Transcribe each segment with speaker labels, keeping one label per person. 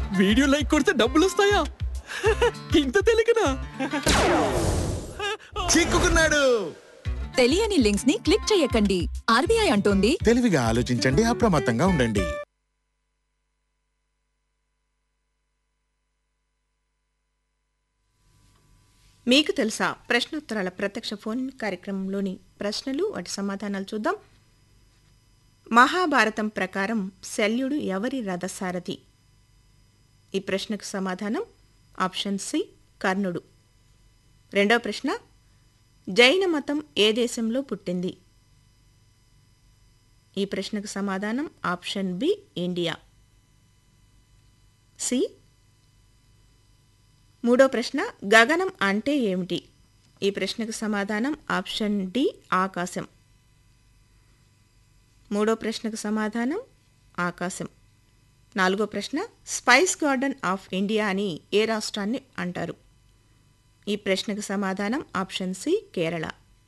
Speaker 1: video like కొడితే డబ్బులు వస్తాయా ఇంత తెలియకనా
Speaker 2: చిక్కుకున్నాడు
Speaker 3: తెలియని లింక్స్ ని క్లిక్ చేయకండి ఆర్బీఐ అంటోంది
Speaker 2: తెలివిగా ఆలోచించండి అప్రమత్తంగా ఉండండి
Speaker 4: మీకు తెలుసా ప్రశ్నోత్తరాల ప్రత్యక్ష ఫోన్ కార్యక్రమంలోని ప్రశ్నలు వాటి సమాధానాలు చూద్దాం మహాభారతం ప్రకారం శల్యుడు ఎవరి రథసారథి ఈ ప్రశ్నకు సమాధానం ఆప్షన్ సి కర్ణుడు రెండవ ప్రశ్న జైన మతం ఏ దేశంలో పుట్టింది ఈ ప్రశ్నకు సమాధానం ఆప్షన్ బి ఇండియా సి మూడో ప్రశ్న గగనం అంటే ఏమిటి ఈ ప్రశ్నకు సమాధానం ఆప్షన్ డి ఆకాశం మూడో ప్రశ్నకు సమాధానం ఆకాశం నాలుగో ప్రశ్న స్పైస్ గార్డెన్ ఆఫ్ ఇండియా అని ఏ రాష్ట్రాన్ని అంటారు ఈ ప్రశ్నకు సమాధానం ఆప్షన్ సి కేరళ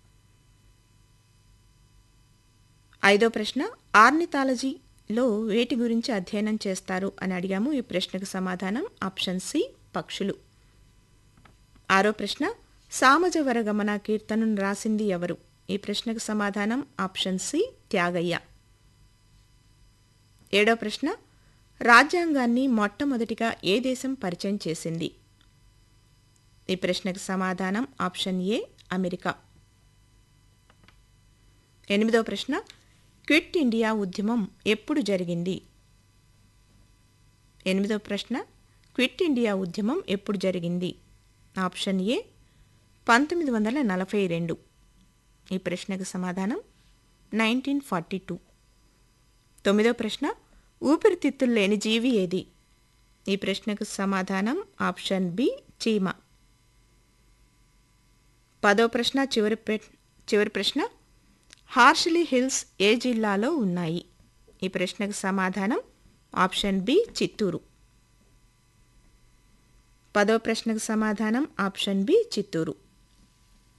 Speaker 4: ఐదో ప్రశ్న ఆర్నిథాలజీలో వేటి గురించి అధ్యయనం చేస్తారు అని అడిగాము ఈ ప్రశ్నకు సమాధానం ఆప్షన్ సి పక్షులు ఆరో ప్రశ్న సామజవర గమన కీర్తనను రాసింది ఎవరు ఈ ప్రశ్నకు సమాధానం ఆప్షన్ సి త్యాగయ్య ఏడో ప్రశ్న రాజ్యాంగాన్ని మొట్టమొదటిగా ఏ దేశం పరిచయం చేసింది ఈ ప్రశ్నకు సమాధానం ఆప్షన్ ఏ అమెరికా ఎనిమిదో ప్రశ్న క్విట్ ఇండియా ఉద్యమం ఎప్పుడు జరిగింది ఎనిమిదో ప్రశ్న క్విట్ ఇండియా ఉద్యమం ఎప్పుడు జరిగింది ఆప్షన్ ఏ పంతొమ్మిది వందల నలభై రెండు ఈ ప్రశ్నకు సమాధానం నైన్టీన్ ఫార్టీ టూ తొమ్మిదో ప్రశ్న ఊపిరితిత్తులు లేని జీవి ఏది ఈ ప్రశ్నకు సమాధానం ఆప్షన్ బి చీమ పదో ప్రశ్న చివరి ప్ర- చివరి ప్రశ్న హార్షిలీ హిల్స్ ఏ జిల్లాలో ఉన్నాయి ఈ ప్రశ్నకు సమాధానం ఆప్షన్ బి చిత్తూరు పదో ప్రశ్నకు సమాధానం ఆప్షన్ బి చిత్తూరు